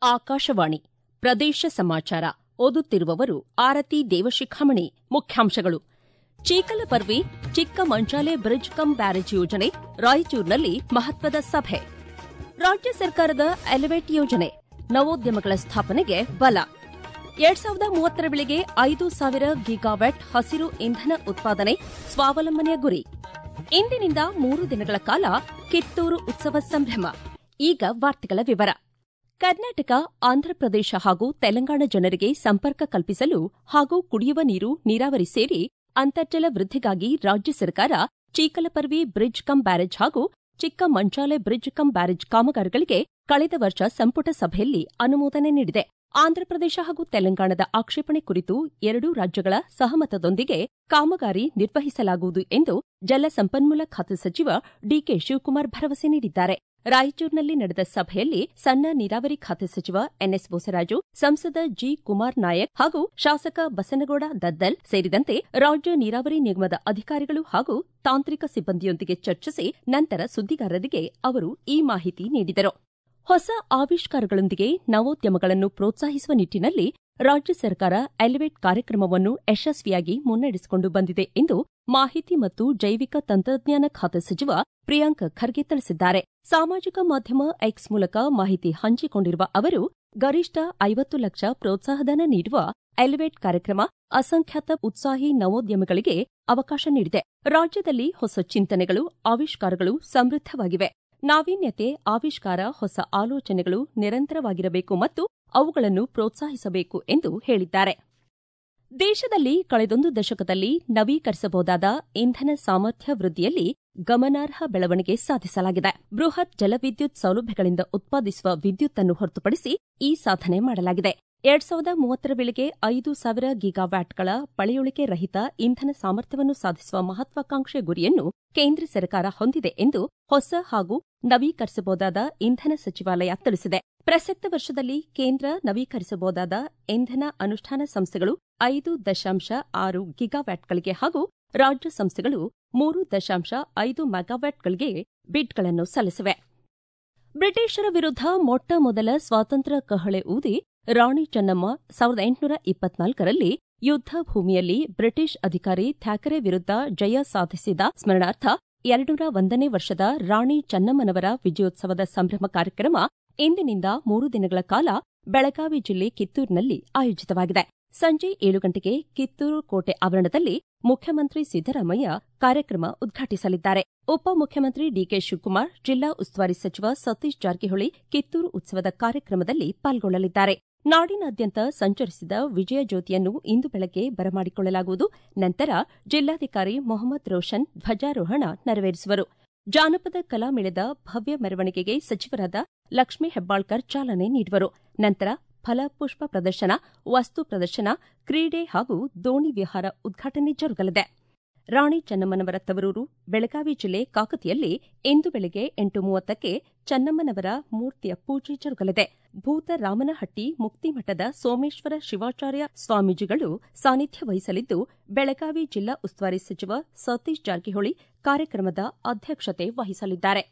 ಆಕಾಶವಾಣಿ ಪ್ರದೇಶ ಸಮಾಚಾರ ಓದುತ್ತಿರುವವರು ಆರತಿ ದೇವಶಿಖಾಮಣಿ ಮುಖ್ಯಾಂಶಗಳು ಚೀಕಲಪರ್ವಿ ಚಿಕ್ಕ ಮಂಚಾಲೆ ಬ್ರಿಡ್ಜ್ ಕಮ್ ಬ್ಯಾರೇಜ್ ಯೋಜನೆ ರಾಯಚೂರಿನಲ್ಲಿ ಮಹತ್ವದ ಸಭೆ ರಾಜ್ಯ ಸರ್ಕಾರದ ಎಲಿವೇಟ್ ಯೋಜನೆ ನವೋದ್ಯಮಗಳ ಸ್ಥಾಪನೆಗೆ ಬಲ ಎರಡ್ ಸಾವಿರದ ಮೂವತ್ತರ ವೇಳೆಗೆ ಐದು ಸಾವಿರ ಗಿಗಾವ್ಯಾಟ್ ಹಸಿರು ಇಂಧನ ಉತ್ಪಾದನೆ ಸ್ವಾವಲಂಬನೆಯ ಗುರಿ ಇಂದಿನಿಂದ ಮೂರು ದಿನಗಳ ಕಾಲ ಕಿತ್ತೂರು ಉತ್ಸವ ಸಂಭ್ರಮ ಈಗ ವಾರ್ತೆಗಳ ವಿವರ ಕರ್ನಾಟಕ ಆಂಧ್ರಪ್ರದೇಶ ಹಾಗೂ ತೆಲಂಗಾಣ ಜನರಿಗೆ ಸಂಪರ್ಕ ಕಲ್ಪಿಸಲು ಹಾಗೂ ಕುಡಿಯುವ ನೀರು ನೀರಾವರಿ ಸೇರಿ ಅಂತರ್ಜಲ ವೃದ್ಧಿಗಾಗಿ ರಾಜ್ಯ ಸರ್ಕಾರ ಚೀಕಲಪರ್ವಿ ಬ್ರಿಡ್ಜ್ ಕಮ್ ಬ್ಯಾರೇಜ್ ಹಾಗೂ ಚಿಕ್ಕ ಮಂಚಾಲೆ ಬ್ರಿಡ್ಜ್ ಕಮ್ ಬ್ಯಾರೇಜ್ ಕಾಮಗಾರಿಗಳಿಗೆ ಕಳೆದ ವರ್ಷ ಸಂಪುಟ ಸಭೆಯಲ್ಲಿ ಅನುಮೋದನೆ ನೀಡಿದೆ ಆಂಧ್ರಪ್ರದೇಶ ಹಾಗೂ ತೆಲಂಗಾಣದ ಆಕ್ಷೇಪಣೆ ಕುರಿತು ಎರಡೂ ರಾಜ್ಯಗಳ ಸಹಮತದೊಂದಿಗೆ ಕಾಮಗಾರಿ ನಿರ್ವಹಿಸಲಾಗುವುದು ಎಂದು ಜಲಸಂಪನ್ಮೂಲ ಖಾತೆ ಸಚಿವ ಡಿಕೆ ಶಿವಕುಮಾರ್ ಭರವಸೆ ನೀಡಿದ್ದಾರೆ ರಾಯಚೂರಿನಲ್ಲಿ ನಡೆದ ಸಭೆಯಲ್ಲಿ ಸಣ್ಣ ನೀರಾವರಿ ಖಾತೆ ಸಚಿವ ಎನ್ಎಸ್ ಬೋಸರಾಜು ಸಂಸದ ಜಿ ಕುಮಾರ್ ನಾಯಕ್ ಹಾಗೂ ಶಾಸಕ ಬಸನಗೌಡ ದದ್ದಲ್ ಸೇರಿದಂತೆ ರಾಜ್ಯ ನೀರಾವರಿ ನಿಗಮದ ಅಧಿಕಾರಿಗಳು ಹಾಗೂ ತಾಂತ್ರಿಕ ಸಿಬ್ಬಂದಿಯೊಂದಿಗೆ ಚರ್ಚಿಸಿ ನಂತರ ಸುದ್ದಿಗಾರರಿಗೆ ಅವರು ಈ ಮಾಹಿತಿ ನೀಡಿದರು ಹೊಸ ಆವಿಷ್ಕಾರಗಳೊಂದಿಗೆ ನವೋದ್ಯಮಗಳನ್ನು ಪ್ರೋತ್ಸಾಹಿಸುವ ನಿಟ್ಟಿನಲ್ಲಿ ರಾಜ್ಯ ಸರ್ಕಾರ ಎಲಿವೇಟ್ ಕಾರ್ಯಕ್ರಮವನ್ನು ಯಶಸ್ವಿಯಾಗಿ ಮುನ್ನಡೆಸಿಕೊಂಡು ಬಂದಿದೆ ಎಂದು ಮಾಹಿತಿ ಮತ್ತು ಜೈವಿಕ ತಂತ್ರಜ್ಞಾನ ಖಾತೆ ಸಚಿವ ಪ್ರಿಯಾಂಕ್ ಖರ್ಗೆ ತಿಳಿಸಿದ್ದಾರೆ ಸಾಮಾಜಿಕ ಮಾಧ್ಯಮ ಎಕ್ಸ್ ಮೂಲಕ ಮಾಹಿತಿ ಹಂಚಿಕೊಂಡಿರುವ ಅವರು ಗರಿಷ್ಠ ಐವತ್ತು ಲಕ್ಷ ಪ್ರೋತ್ಸಾಹಧನ ನೀಡುವ ಎಲಿವೇಟ್ ಕಾರ್ಯಕ್ರಮ ಅಸಂಖ್ಯಾತ ಉತ್ಸಾಹಿ ನವೋದ್ಯಮಗಳಿಗೆ ಅವಕಾಶ ನೀಡಿದೆ ರಾಜ್ಯದಲ್ಲಿ ಹೊಸ ಚಿಂತನೆಗಳು ಆವಿಷ್ಕಾರಗಳು ಸಮೃದ್ಧವಾಗಿವೆ ನಾವೀನ್ಯತೆ ಆವಿಷ್ಕಾರ ಹೊಸ ಆಲೋಚನೆಗಳು ನಿರಂತರವಾಗಿರಬೇಕು ಮತ್ತು ಅವುಗಳನ್ನು ಪ್ರೋತ್ಸಾಹಿಸಬೇಕು ಎಂದು ಹೇಳಿದ್ದಾರೆ ದೇಶದಲ್ಲಿ ಕಳೆದೊಂದು ದಶಕದಲ್ಲಿ ನವೀಕರಿಸಬಹುದಾದ ಇಂಧನ ಸಾಮರ್ಥ್ಯ ವೃದ್ಧಿಯಲ್ಲಿ ಗಮನಾರ್ಹ ಬೆಳವಣಿಗೆ ಸಾಧಿಸಲಾಗಿದೆ ಬೃಹತ್ ಜಲವಿದ್ಯುತ್ ಸೌಲಭ್ಯಗಳಿಂದ ಉತ್ಪಾದಿಸುವ ವಿದ್ಯುತ್ ಅನ್ನು ಹೊರತುಪಡಿಸಿ ಈ ಸಾಧನೆ ಮಾಡಲಾಗಿದೆ ಎರಡ್ ಸಾವಿರದ ಮೂವತ್ತರ ವೇಳೆಗೆ ಐದು ಸಾವಿರ ಗಿಗಾವ್ಯಾಟ್ಗಳ ಪಳೆಯುಳಿಕೆ ರಹಿತ ಇಂಧನ ಸಾಮರ್ಥ್ಯವನ್ನು ಸಾಧಿಸುವ ಮಹತ್ವಾಕಾಂಕ್ಷೆ ಗುರಿಯನ್ನು ಕೇಂದ್ರ ಸರ್ಕಾರ ಹೊಂದಿದೆ ಎಂದು ಹೊಸ ಹಾಗೂ ನವೀಕರಿಸಬಹುದಾದ ಇಂಧನ ಸಚಿವಾಲಯ ತಿಳಿಸಿದೆ ಪ್ರಸಕ್ತ ವರ್ಷದಲ್ಲಿ ಕೇಂದ್ರ ನವೀಕರಿಸಬಹುದಾದ ಇಂಧನ ಅನುಷ್ಠಾನ ಸಂಸ್ಥೆಗಳು ಐದು ದಶಾಂಶ ಆರು ಗಿಗಾವ್ಯಾಟ್ಗಳಿಗೆ ಹಾಗೂ ರಾಜ್ಯ ಸಂಸ್ಥೆಗಳು ಮೂರು ದಶಾಂಶ ಐದು ಮೆಗಾವ್ಯಾಟ್ಗಳಿಗೆ ಬಿಡ್ಗಳನ್ನು ಸಲ್ಲಿಸಿವೆ ಬ್ರಿಟಿಷರ ವಿರುದ್ಧ ಮೊಟ್ಟ ಮೊದಲ ಸ್ವಾತಂತ್ರ್ಯ ಕಹಳೆ ಊದಿ ರಾಣಿ ಚೆನ್ನಮ್ಮ ಸಾವಿರದ ಎಂಟುನೂರ ಇಪ್ಪತ್ನಾಲ್ಕರಲ್ಲಿ ಯುದ್ಧ ಭೂಮಿಯಲ್ಲಿ ಬ್ರಿಟಿಷ್ ಅಧಿಕಾರಿ ಥ್ಯಾಕರೆ ವಿರುದ್ಧ ಜಯ ಸಾಧಿಸಿದ ಸ್ಮರಣಾರ್ಥ ಎರಡುನೂರ ಒಂದನೇ ವರ್ಷದ ರಾಣಿ ಚೆನ್ನಮ್ಮನವರ ವಿಜಯೋತ್ಸವದ ಸಂಭ್ರಮ ಕಾರ್ಯಕ್ರಮ ಇಂದಿನಿಂದ ಮೂರು ದಿನಗಳ ಕಾಲ ಬೆಳಗಾವಿ ಜಿಲ್ಲೆ ಕಿತ್ತೂರಿನಲ್ಲಿ ಆಯೋಜಿತವಾಗಿದೆ ಸಂಜೆ ಏಳು ಗಂಟೆಗೆ ಕಿತ್ತೂರು ಕೋಟೆ ಆವರಣದಲ್ಲಿ ಮುಖ್ಯಮಂತ್ರಿ ಸಿದ್ದರಾಮಯ್ಯ ಕಾರ್ಯಕ್ರಮ ಉದ್ಘಾಟಿಸಲಿದ್ದಾರೆ ಉಪಮುಖ್ಯಮಂತ್ರಿ ಡಿಕೆ ಶಿವಕುಮಾರ್ ಜಿಲ್ಲಾ ಉಸ್ತುವಾರಿ ಸಚಿವ ಸತೀಶ್ ಜಾರಕಿಹೊಳಿ ಕಿತ್ತೂರು ಉತ್ಸವದ ಕಾರ್ಯಕ್ರಮದಲ್ಲಿ ಪಾಲ್ಗೊಳ್ಳಲಿದ್ದಾರೆ ನಾಡಿನಾದ್ಯಂತ ಸಂಚರಿಸಿದ ವಿಜಯ ಜ್ಯೋತಿಯನ್ನು ಇಂದು ಬೆಳಗ್ಗೆ ಬರಮಾಡಿಕೊಳ್ಳಲಾಗುವುದು ನಂತರ ಜಿಲ್ಲಾಧಿಕಾರಿ ಮೊಹಮ್ಮದ್ ರೋಷನ್ ಧ್ವಜಾರೋಹಣ ನೆರವೇರಿಸುವರು ಜಾನಪದ ಕಲಾಮೇಳದ ಭವ್ಯ ಮೆರವಣಿಗೆಗೆ ಸಚಿವರಾದ ಲಕ್ಷ್ಮೀ ಹೆಬ್ಬಾಳ್ಕರ್ ಚಾಲನೆ ನೀಡುವರು ನಂತರ ಫಲಪುಷ್ಪ ಪ್ರದರ್ಶನ ವಸ್ತು ಪ್ರದರ್ಶನ ಕ್ರೀಡೆ ಹಾಗೂ ದೋಣಿ ವಿಹಾರ ಉದ್ಘಾಟನೆ ಜರುಗಲಿದೆ ರಾಣಿ ಚೆನ್ನಮ್ಮನವರ ತವರೂರು ಬೆಳಗಾವಿ ಜಿಲ್ಲೆ ಕಾಕತಿಯಲ್ಲಿ ಇಂದು ಬೆಳಗ್ಗೆ ಎಂಟು ಮೂವತ್ತಕ್ಕೆ ಚೆನ್ನಮ್ಮನವರ ಮೂರ್ತಿಯ ಪೂಜೆ ಜರುಗಲಿದೆ ಭೂತರಾಮನಹಟ್ಟಿ ಮುಕ್ತಿಮಠದ ಸೋಮೇಶ್ವರ ಶಿವಾಚಾರ್ಯ ಸ್ವಾಮೀಜಿಗಳು ಸಾನ್ನಿಧ್ಯ ವಹಿಸಲಿದ್ದು ಬೆಳಗಾವಿ ಜಿಲ್ಲಾ ಉಸ್ತುವಾರಿ ಸಚಿವ ಸತೀಶ್ ಜಾರಕಿಹೊಳಿ ಕಾರ್ಯಕ್ರಮದ ಅಧ್ಯಕ್ಷತೆ ವಹಿಸಲಿದ್ದಾರೆ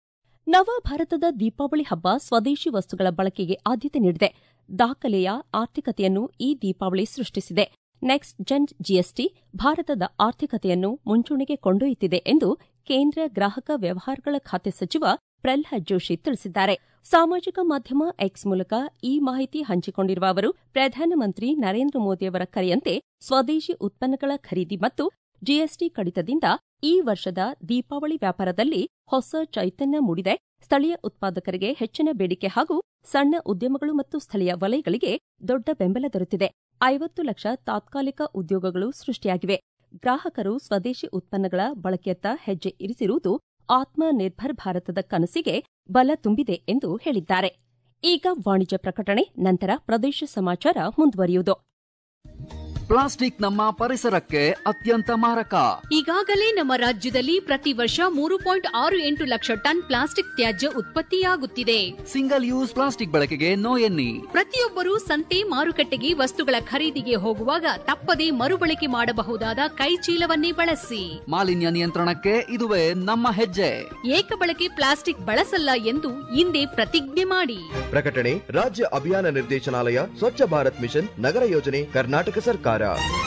ನವ ಭಾರತದ ದೀಪಾವಳಿ ಹಬ್ಬ ಸ್ವದೇಶಿ ವಸ್ತುಗಳ ಬಳಕೆಗೆ ಆದ್ಯತೆ ನೀಡಿದೆ ದಾಖಲೆಯ ಆರ್ಥಿಕತೆಯನ್ನು ಈ ದೀಪಾವಳಿ ಸೃಷ್ಟಿಸಿದೆ ನೆಕ್ಸ್ಟ್ ಜೆನ್ ಜಿಎಸ್ಟಿ ಭಾರತದ ಆರ್ಥಿಕತೆಯನ್ನು ಮುಂಚೂಣಿಗೆ ಕೊಂಡೊಯ್ಯುತ್ತಿದೆ ಎಂದು ಕೇಂದ್ರ ಗ್ರಾಹಕ ವ್ಯವಹಾರಗಳ ಖಾತೆ ಸಚಿವ ಪ್ರಲ್ಹಾದ್ ಜೋಶಿ ತಿಳಿಸಿದ್ದಾರೆ ಸಾಮಾಜಿಕ ಮಾಧ್ಯಮ ಎಕ್ಸ್ ಮೂಲಕ ಈ ಮಾಹಿತಿ ಹಂಚಿಕೊಂಡಿರುವ ಅವರು ಪ್ರಧಾನಮಂತ್ರಿ ನರೇಂದ್ರ ಮೋದಿಯವರ ಕರೆಯಂತೆ ಸ್ವದೇಶಿ ಉತ್ಪನ್ನಗಳ ಖರೀದಿ ಮತ್ತು ಜಿಎಸ್ಟಿ ಕಡಿತದಿಂದ ಈ ವರ್ಷದ ದೀಪಾವಳಿ ವ್ಯಾಪಾರದಲ್ಲಿ ಹೊಸ ಚೈತನ್ಯ ಮೂಡಿದೆ ಸ್ಥಳೀಯ ಉತ್ಪಾದಕರಿಗೆ ಹೆಚ್ಚಿನ ಬೇಡಿಕೆ ಹಾಗೂ ಸಣ್ಣ ಉದ್ಯಮಗಳು ಮತ್ತು ಸ್ಥಳೀಯ ವಲಯಗಳಿಗೆ ದೊಡ್ಡ ಬೆಂಬಲ ದೊರೆತಿದೆ ಐವತ್ತು ಲಕ್ಷ ತಾತ್ಕಾಲಿಕ ಉದ್ಯೋಗಗಳು ಸೃಷ್ಟಿಯಾಗಿವೆ ಗ್ರಾಹಕರು ಸ್ವದೇಶಿ ಉತ್ಪನ್ನಗಳ ಬಳಕೆಯತ್ತ ಹೆಜ್ಜೆ ಇರಿಸಿರುವುದು ಆತ್ಮ ನಿರ್ಭರ್ ಭಾರತದ ಕನಸಿಗೆ ಬಲ ತುಂಬಿದೆ ಎಂದು ಹೇಳಿದ್ದಾರೆ ಈಗ ವಾಣಿಜ್ಯ ಪ್ರಕಟಣೆ ನಂತರ ಪ್ರದೇಶ ಸಮಾಚಾರ ಮುಂದುವರಿಯುವುದು ಪ್ಲಾಸ್ಟಿಕ್ ನಮ್ಮ ಪರಿಸರಕ್ಕೆ ಅತ್ಯಂತ ಮಾರಕ ಈಗಾಗಲೇ ನಮ್ಮ ರಾಜ್ಯದಲ್ಲಿ ಪ್ರತಿ ವರ್ಷ ಮೂರು ಪಾಯಿಂಟ್ ಆರು ಎಂಟು ಲಕ್ಷ ಟನ್ ಪ್ಲಾಸ್ಟಿಕ್ ತ್ಯಾಜ್ಯ ಉತ್ಪತ್ತಿಯಾಗುತ್ತಿದೆ ಸಿಂಗಲ್ ಯೂಸ್ ಪ್ಲಾಸ್ಟಿಕ್ ಬಳಕೆಗೆ ನೋ ಎನ್ನಿ ಪ್ರತಿಯೊಬ್ಬರೂ ಸಂತೆ ಮಾರುಕಟ್ಟೆಗೆ ವಸ್ತುಗಳ ಖರೀದಿಗೆ ಹೋಗುವಾಗ ತಪ್ಪದೇ ಮರುಬಳಕೆ ಮಾಡಬಹುದಾದ ಕೈಚೀಲವನ್ನೇ ಬಳಸಿ ಮಾಲಿನ್ಯ ನಿಯಂತ್ರಣಕ್ಕೆ ಇದುವೇ ನಮ್ಮ ಹೆಜ್ಜೆ ಏಕಬಳಕೆ ಪ್ಲಾಸ್ಟಿಕ್ ಬಳಸಲ್ಲ ಎಂದು ಇಂದೇ ಪ್ರತಿಜ್ಞೆ ಮಾಡಿ ಪ್ರಕಟಣೆ ರಾಜ್ಯ ಅಭಿಯಾನ ನಿರ್ದೇಶನಾಲಯ ಸ್ವಚ್ಛ ಭಾರತ್ ಮಿಷನ್ ನಗರ ಯೋಜನೆ ಕರ್ನಾಟಕ ಸರ್ಕಾರ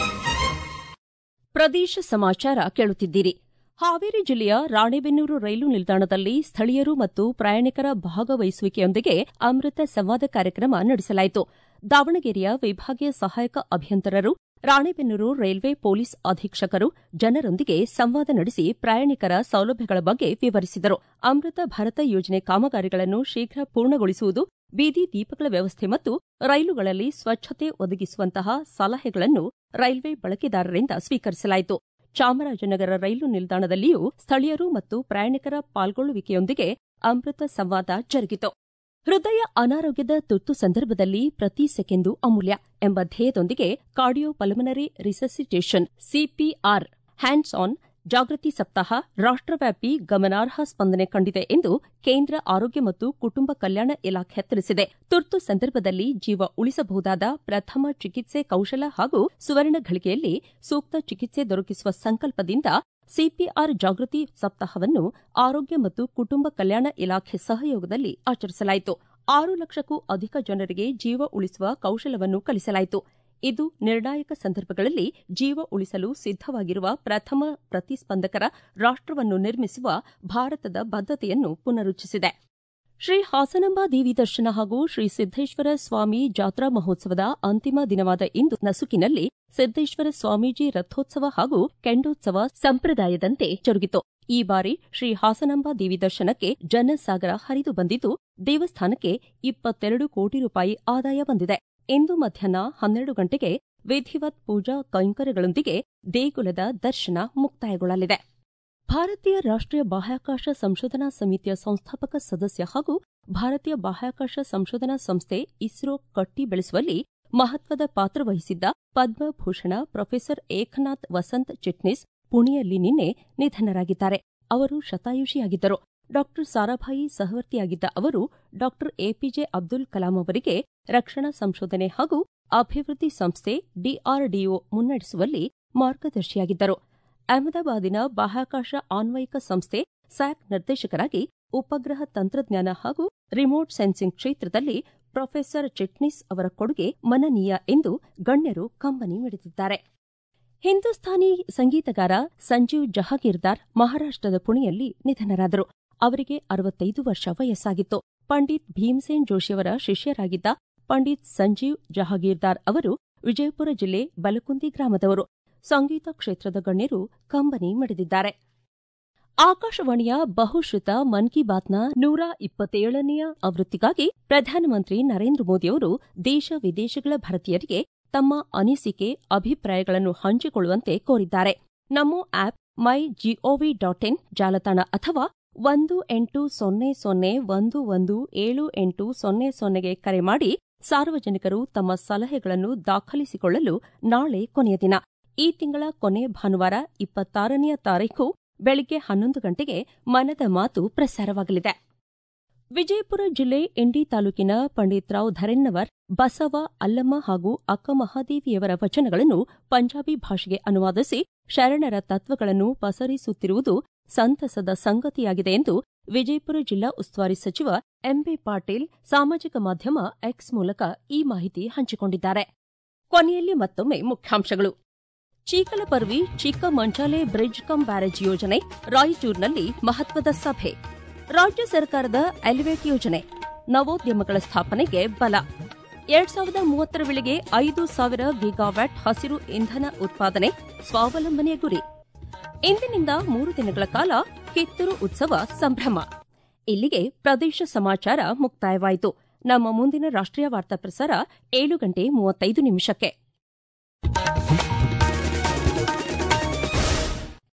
ಪ್ರದೇಶ ಸಮಾಚಾರ ಕೇಳುತ್ತಿದ್ದೀರಿ ಹಾವೇರಿ ಜಿಲ್ಲೆಯ ರಾಣೆಬೆನ್ನೂರು ರೈಲು ನಿಲ್ದಾಣದಲ್ಲಿ ಸ್ಥಳೀಯರು ಮತ್ತು ಪ್ರಯಾಣಿಕರ ಭಾಗವಹಿಸುವಿಕೆಯೊಂದಿಗೆ ಅಮೃತ ಸಂವಾದ ಕಾರ್ಯಕ್ರಮ ನಡೆಸಲಾಯಿತು ದಾವಣಗೆರೆಯ ವಿಭಾಗೀಯ ಸಹಾಯಕ ಅಭಿಯಂತರರು ರಾಣೆಬೆನ್ನೂರು ರೈಲ್ವೆ ಪೊಲೀಸ್ ಅಧೀಕ್ಷಕರು ಜನರೊಂದಿಗೆ ಸಂವಾದ ನಡೆಸಿ ಪ್ರಯಾಣಿಕರ ಸೌಲಭ್ಯಗಳ ಬಗ್ಗೆ ವಿವರಿಸಿದರು ಅಮೃತ ಭಾರತ ಯೋಜನೆ ಕಾಮಗಾರಿಗಳನ್ನು ಶೀಘ್ರ ಪೂರ್ಣಗೊಳಿಸುವುದು ಬೀದಿ ದೀಪಗಳ ವ್ಯವಸ್ಥೆ ಮತ್ತು ರೈಲುಗಳಲ್ಲಿ ಸ್ವಚ್ಛತೆ ಒದಗಿಸುವಂತಹ ಸಲಹೆಗಳನ್ನು ರೈಲ್ವೆ ಬಳಕೆದಾರರಿಂದ ಸ್ವೀಕರಿಸಲಾಯಿತು ಚಾಮರಾಜನಗರ ರೈಲು ನಿಲ್ದಾಣದಲ್ಲಿಯೂ ಸ್ಥಳೀಯರು ಮತ್ತು ಪ್ರಯಾಣಿಕರ ಪಾಲ್ಗೊಳ್ಳುವಿಕೆಯೊಂದಿಗೆ ಅಮೃತ ಸಂವಾದ ಜರುಗಿತು ಹೃದಯ ಅನಾರೋಗ್ಯದ ತುರ್ತು ಸಂದರ್ಭದಲ್ಲಿ ಪ್ರತಿ ಸೆಕೆಂಡು ಅಮೂಲ್ಯ ಎಂಬ ಧ್ಯೇಯದೊಂದಿಗೆ cardio pulmonary resuscitation CPR hands on ಜಾಗೃತಿ ಸಪ್ತಾಹ ರಾಷ್ಟವ್ಯಾಪಿ ಗಮನಾರ್ಹ ಸ್ಪಂದನೆ ಕಂಡಿದೆ ಎಂದು ಕೇಂದ್ರ ಆರೋಗ್ಯ ಮತ್ತು ಕುಟುಂಬ ಕಲ್ಯಾಣ ಇಲಾಖೆ ತಿಳಿಸಿದೆ ತುರ್ತು ಸಂದರ್ಭದಲ್ಲಿ ಜೀವ ಉಳಿಸಬಹುದಾದ ಪ್ರಥಮ ಚಿಕಿತ್ಸೆ ಕೌಶಲ ಹಾಗೂ ಸುವರ್ಣ ಘಳಿಗೆಯಲ್ಲಿ ಸೂಕ್ತ ಚಿಕಿತ್ಸೆ ದೊರಕಿಸುವ ಸಂಕಲ್ಪದಿಂದ ಸಿಪಿಆರ್ ಜಾಗೃತಿ ಸಪ್ತಾಹವನ್ನು ಆರೋಗ್ಯ ಮತ್ತು ಕುಟುಂಬ ಕಲ್ಯಾಣ ಇಲಾಖೆ ಸಹಯೋಗದಲ್ಲಿ ಆಚರಿಸಲಾಯಿತು ಆರು ಲಕ್ಷಕ್ಕೂ ಅಧಿಕ ಜನರಿಗೆ ಜೀವ ಉಳಿಸುವ ಕೌಶಲವನ್ನು ಕಲಿಸಲಾಯಿತು ಇದು ನಿರ್ಣಾಯಕ ಸಂದರ್ಭಗಳಲ್ಲಿ ಜೀವ ಉಳಿಸಲು ಸಿದ್ದವಾಗಿರುವ ಪ್ರಥಮ ಪ್ರತಿಸ್ಪಂದಕರ ರಾಷ್ಟವನ್ನು ನಿರ್ಮಿಸುವ ಭಾರತದ ಬದ್ಧತೆಯನ್ನು ಪುನರುಚ್ಚಿಸಿದೆ ಶ್ರೀ ಹಾಸನಾಂಬ ದೇವಿ ದರ್ಶನ ಹಾಗೂ ಶ್ರೀ ಸಿದ್ದೇಶ್ವರ ಸ್ವಾಮಿ ಜಾತ್ರಾ ಮಹೋತ್ಸವದ ಅಂತಿಮ ದಿನವಾದ ಇಂದು ನಸುಕಿನಲ್ಲಿ ಸಿದ್ದೇಶ್ವರ ಸ್ವಾಮೀಜಿ ರಥೋತ್ಸವ ಹಾಗೂ ಕೆಂಡೋತ್ಸವ ಸಂಪ್ರದಾಯದಂತೆ ಜರುಗಿತು ಈ ಬಾರಿ ಶ್ರೀ ಹಾಸನಾಂಬ ದೇವಿ ದರ್ಶನಕ್ಕೆ ಜನಸಾಗರ ಹರಿದು ಬಂದಿದ್ದು ದೇವಸ್ಥಾನಕ್ಕೆ ಇಪ್ಪತ್ತೆರಡು ಕೋಟಿ ರೂಪಾಯಿ ಆದಾಯ ಬಂದಿದೆ ಇಂದು ಮಧ್ಯಾಹ್ನ ಹನ್ನೆರಡು ಗಂಟೆಗೆ ವಿಧಿವತ್ ಪೂಜಾ ಕೈಂಕರ್ಯಗಳೊಂದಿಗೆ ದೇಗುಲದ ದರ್ಶನ ಮುಕ್ತಾಯಗೊಳ್ಳಲಿದೆ ಭಾರತೀಯ ರಾಷ್ಟೀಯ ಬಾಹ್ಯಾಕಾಶ ಸಂಶೋಧನಾ ಸಮಿತಿಯ ಸಂಸ್ಥಾಪಕ ಸದಸ್ಯ ಹಾಗೂ ಭಾರತೀಯ ಬಾಹ್ಯಾಕಾಶ ಸಂಶೋಧನಾ ಸಂಸ್ಥೆ ಇಸ್ರೋ ಕಟ್ಟಿ ಬೆಳೆಸುವಲ್ಲಿ ಮಹತ್ವದ ಪಾತ್ರ ವಹಿಸಿದ್ದ ಪದ್ಮಭೂಷಣ ಪ್ರೊಫೆಸರ್ ಏಕನಾಥ್ ವಸಂತ್ ಚಿಟ್ನಿಸ್ ಪುಣೆಯಲ್ಲಿ ನಿನ್ನೆ ನಿಧನರಾಗಿದ್ದಾರೆ ಅವರು ಶತಾಯುಷಿಯಾಗಿದ್ದರು ಡಾ ಸಾರಾಭಾಯಿ ಸಹವರ್ತಿಯಾಗಿದ್ದ ಅವರು ಡಾ ಎಪಿಜೆ ಅಬ್ದುಲ್ ಕಲಾಂ ಅವರಿಗೆ ರಕ್ಷಣಾ ಸಂಶೋಧನೆ ಹಾಗೂ ಅಭಿವೃದ್ಧಿ ಸಂಸ್ಥೆ ಡಿಆರ್ಡಿಒ ಮುನ್ನಡೆಸುವಲ್ಲಿ ಮಾರ್ಗದರ್ಶಿಯಾಗಿದ್ದರು ಅಹಮದಾಬಾದಿನ ಬಾಹ್ಯಾಕಾಶ ಆನ್ವಯಿಕ ಸಂಸ್ಥೆ ಸ್ಯಾಕ್ ನಿರ್ದೇಶಕರಾಗಿ ಉಪಗ್ರಹ ತಂತ್ರಜ್ಞಾನ ಹಾಗೂ ರಿಮೋಟ್ ಸೆನ್ಸಿಂಗ್ ಕ್ಷೇತ್ರದಲ್ಲಿ ಪ್ರೊಫೆಸರ್ ಚಿಟ್ನಿಸ್ ಅವರ ಕೊಡುಗೆ ಮನನೀಯ ಎಂದು ಗಣ್ಯರು ಕಂಬನಿ ಮಿಡಿದಿದ್ದಾರೆ ಹಿಂದೂಸ್ತಾನಿ ಸಂಗೀತಗಾರ ಸಂಜೀವ್ ಜಹಾಗೀರ್ದಾರ್ ಮಹಾರಾಷ್ಟದ ಪುಣೆಯಲ್ಲಿ ನಿಧನರಾದರು ಅವರಿಗೆ ಅರವತ್ತೈದು ವರ್ಷ ವಯಸ್ಸಾಗಿತ್ತು ಪಂಡಿತ್ ಭೀಮಸೇನ್ ಜೋಶಿಯವರ ಶಿಷ್ಯರಾಗಿದ್ದ ಪಂಡಿತ್ ಸಂಜೀವ್ ಜಹಾಗೀರ್ದಾರ್ ಅವರು ವಿಜಯಪುರ ಜಿಲ್ಲೆ ಬಲಕುಂದಿ ಗ್ರಾಮದವರು ಸಂಗೀತ ಕ್ಷೇತ್ರದ ಗಣ್ಯರು ಕಂಬನಿ ಮಿಡಿದಿದ್ದಾರೆ ಆಕಾಶವಾಣಿಯ ಬಹುಶ್ರುತ ಮನ್ ಕಿ ಬಾತ್ನ ನೂರ ಇಪ್ಪತ್ತೇಳನೆಯ ಆವೃತ್ತಿಗಾಗಿ ಪ್ರಧಾನಮಂತ್ರಿ ನರೇಂದ್ರ ಮೋದಿಯವರು ದೇಶ ವಿದೇಶಗಳ ಭಾರತೀಯರಿಗೆ ತಮ್ಮ ಅನಿಸಿಕೆ ಅಭಿಪ್ರಾಯಗಳನ್ನು ಹಂಚಿಕೊಳ್ಳುವಂತೆ ಕೋರಿದ್ದಾರೆ NaMo app my gov dot in ಜಾಲತಾಣ ಅಥವಾ ಒಂದು ಎಂಟು ಸೊನ್ನೆ ಸೊನ್ನೆ ಒಂದು ಒಂದು ಏಳು ಎಂಟು ಸೊನ್ನೆ ಸೊನ್ನೆಗೆ ಕರೆ ಮಾಡಿ ಸಾರ್ವಜನಿಕರು ತಮ್ಮ ಸಲಹೆಗಳನ್ನು ದಾಖಲಿಸಿಕೊಳ್ಳಲು ನಾಳೆ ಕೊನೆಯ ದಿನ ಈ ತಿಂಗಳ ಕೊನೆ ಭಾನುವಾರ ಇಪ್ಪತ್ತಾರನೆಯ ತಾರೀಖು ಬೆಳಗ್ಗೆ ಹನ್ನೊಂದು ಗಂಟೆಗೆ ಮನದ ಮಾತು ಪ್ರಸಾರವಾಗಲಿದೆ ವಿಜಯಪುರ ಜಿಲ್ಲೆ ಇಂಡಿ ತಾಲೂಕಿನ ಪಂಡಿತ್ ರಾವ್ ಧರೆನ್ನವರ್ ಬಸವ ಅಲ್ಲಮ್ಮ ಹಾಗೂ ಅಕ್ಕ ಮಹಾದೇವಿಯವರ ವಚನಗಳನ್ನು ಪಂಜಾಬಿ ಭಾಷೆಗೆ ಅನುವಾದಿಸಿ ಶರಣರ ತತ್ವಗಳನ್ನು ಪಸರಿಸುತ್ತಿರುವುದು ಸಂತಸದ ಸಂಗತಿಯಾಗಿದೆ ಎಂದು ವಿಜಯಪುರ ಜಿಲ್ಲಾ ಉಸ್ತುವಾರಿ ಸಚಿವ ಎಂಬಿ ಪಾಟೀಲ್ ಸಾಮಾಜಿಕ ಮಾಧ್ಯಮ ಎಕ್ಸ್ ಮೂಲಕ ಈ ಮಾಹಿತಿ ಹಂಚಿಕೊಂಡಿದ್ದಾರೆ ಕೊನೆಯಲ್ಲಿ ಮತ್ತೊಮ್ಮೆ ಮುಖ್ಯಾಂಶಗಳು ಚೀಕಲಪರ್ವಿ ಚಿಕ್ಕ ಮಂಚಾಲೆ ಬ್ರಿಡ್ಜ್ ಕಮ್ ಬ್ಯಾರೇಜ್ ಯೋಜನೆ ರಾಯಚೂರಿನಲ್ಲಿ ಮಹತ್ವದ ಸಭೆ ರಾಜ್ಯ ಸರ್ಕಾರದ ಎಲಿವೇಟ್ ಯೋಜನೆ ನವೋದ್ಯಮಗಳ ಸ್ಥಾಪನೆಗೆ ಬಲ ಎರಡ್ ಸಾವಿರದ ಮೂವತ್ತರ ವೇಳೆಗೆ ಐದು ಸಾವಿರ ಗಿಗಾವ್ಯಾಟ್ ಹಸಿರು ಇಂಧನ ಉತ್ಪಾದನೆ ಸ್ವಾವಲಂಬನೆಯ ಗುರಿ ಇಂದಿನಿಂದ ಮೂರು ದಿನಗಳ ಕಾಲ ಕಿತ್ತೂರು ಉತ್ಸವ ಸಂಭ್ರಮ ಇಲ್ಲಿಗೆ ಪ್ರದೇಶ ಸಮಾಚಾರ ಮುಕ್ತಾಯವಾಯಿತು ನಮ್ಮ ಮುಂದಿನ ರಾಷ್ಟ್ರೀಯ ವಾರ್ತಾ ಪ್ರಸಾರ ಏಳು ಗಂಟೆ ಮೂವತ್ತೈದು ನಿಮಿಷಕ್ಕೆ